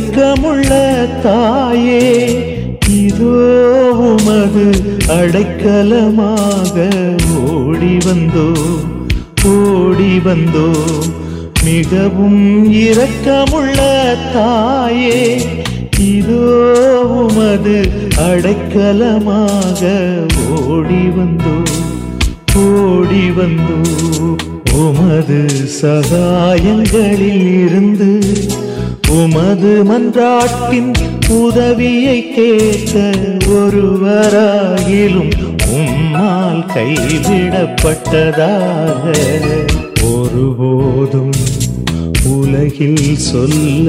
இரக்கமுள்ள தாயே இதோ உமது அடைக்கலமாக ஓடி வந்தோ ஓடி வந்தோ மிகவும் இரக்கமுள்ள தாயே இதோ உமது அடைக்கலமாக ஓடி வந்தோ ஓடி வந்தோ உமது சகாயங்களில் இருந்து உமது மன்றாட்டின் உதவியை கேட்க ஒருவராகிலும் உம்மால் கைவிடப்பட்டதாக ஒருபோதும் உலகில் சொல்ல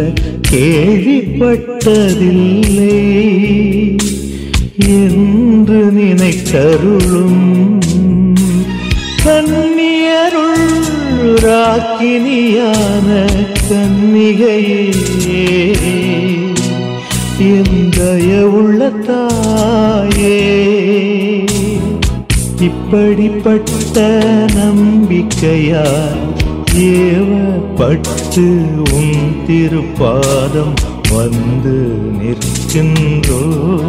கேள்விப்பட்டதில்லை என்று நினைத்தருளும் கன்னியருள் ராக்கினியான கன்னிகையே எந்தய உள்ள தாயே இப்படிப்பட்ட நம்பிக்கையால் ஏவப்பட்டு உன் திருப்பாதம் வந்து நிற்கின்றோ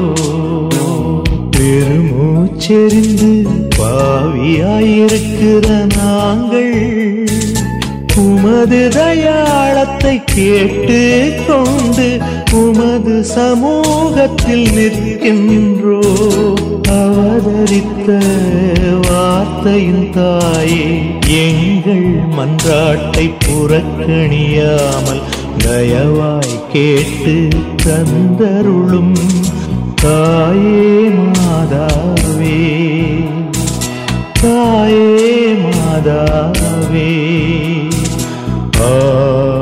பெருமூச்செறிந்து பாவியாயிருக்கிற நாங்கள் உமது தயாளத்தை கேட்டு கொண்டு உமது சமூகத்தில் நிற்கின்றோ அவதரித்த வார்த்தையின் தாயே எங்கள் மன்றாட்டை புறக்கணியாமல் தயவாய் கேட்டு தந்தருளும் தாயே மாதாவே தாயே மாதாவே ஆ